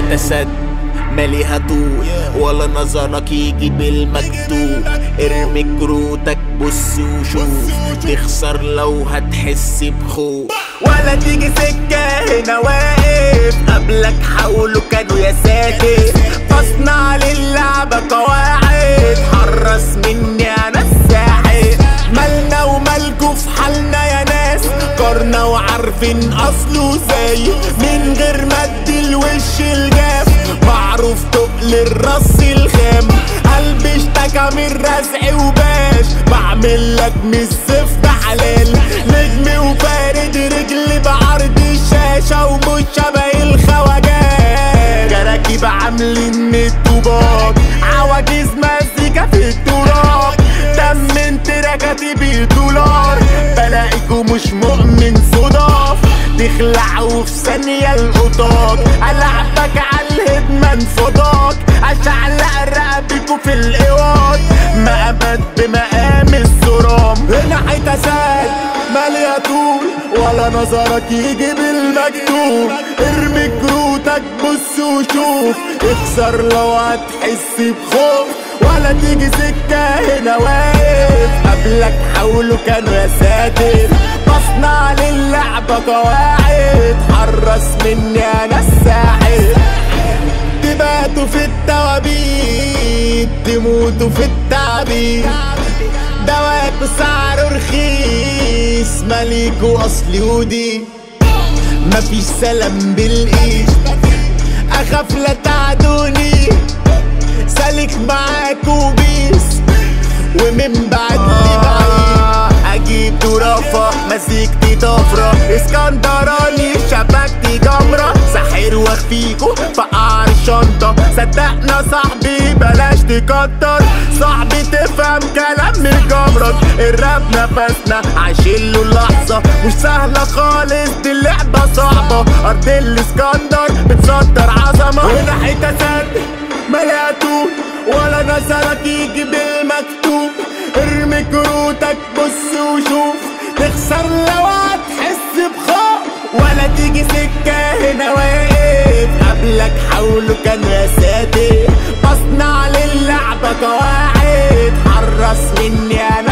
حيطة سد ماليها طول ولا نظرك يجي بالمكتوب ارمي كروتك بص وشوف تخسر لو هتحس بخوف ولا تيجي سكة هنا واقف قبلك حاولوا كانوا يا ساتر تصنع للعبة قواعد حرص مني انا الساحر مالنا ومالكوا في حالنا يا ناس قرنا وعارفين اصله زي من غير ما ادي الوش الجاف معروف تقل الراس الخام قلبي اشتكى من رزع وباش بعمل لك من الزفت حلال نجمي وفارد رجلي بعرض الشاشة ومش شبه الخواجات كراكيب عاملين من الطوبات عواجيز مزيكا في التراب دم تراكاتي بالدولار بلاقيكوا مش مؤمن صداف تخلعوا في ثانية القطاط ألعبك على الهدمة فضاك أشعلق رقبكوا في الإيوات مقامات بمقام الصرام هنا حيتسال مالية طول ولا نظرك يجي بالمكتوب ارمي كروتك بص وشوف اخسر لو هتحس بخوف ولا تيجي سكة هنا واقف قبلك حاولوا كانوا يا ساتر بصنع للعبة قواعد حرص مني انا الساحر تباتوا في التوابيت تموتوا في التعبير دواكوا سعره رخيص ماليكوا اصلي ودي مفيش سلام بالايد اخاف لا تعدوني سالك معاكوا بيس ومن بعد لي بعيد اجيب درافة مسكتي طفرة اسكندراني شبكتي جمرة ساحر واخفيكوا في قعر الشنطة صدقنا صاحبي بلاش تكتر صاحبي تفهم كلام من جمرك الراب نفسنا عايشين له اللحظة مش سهلة خالص دي اللعبة صعبة ارض الاسكندر بتصدر عظمة هنا حتة سد ملاتو ولا نظرك يجي بالمكتوب ارمي كروتك بص وشوف تخسر لو هتحس بخوف ولا تيجي سكة هنا واقف قبلك حاولوا كانوا يا ساتر بصنع للعبة قواعد حرص مني انا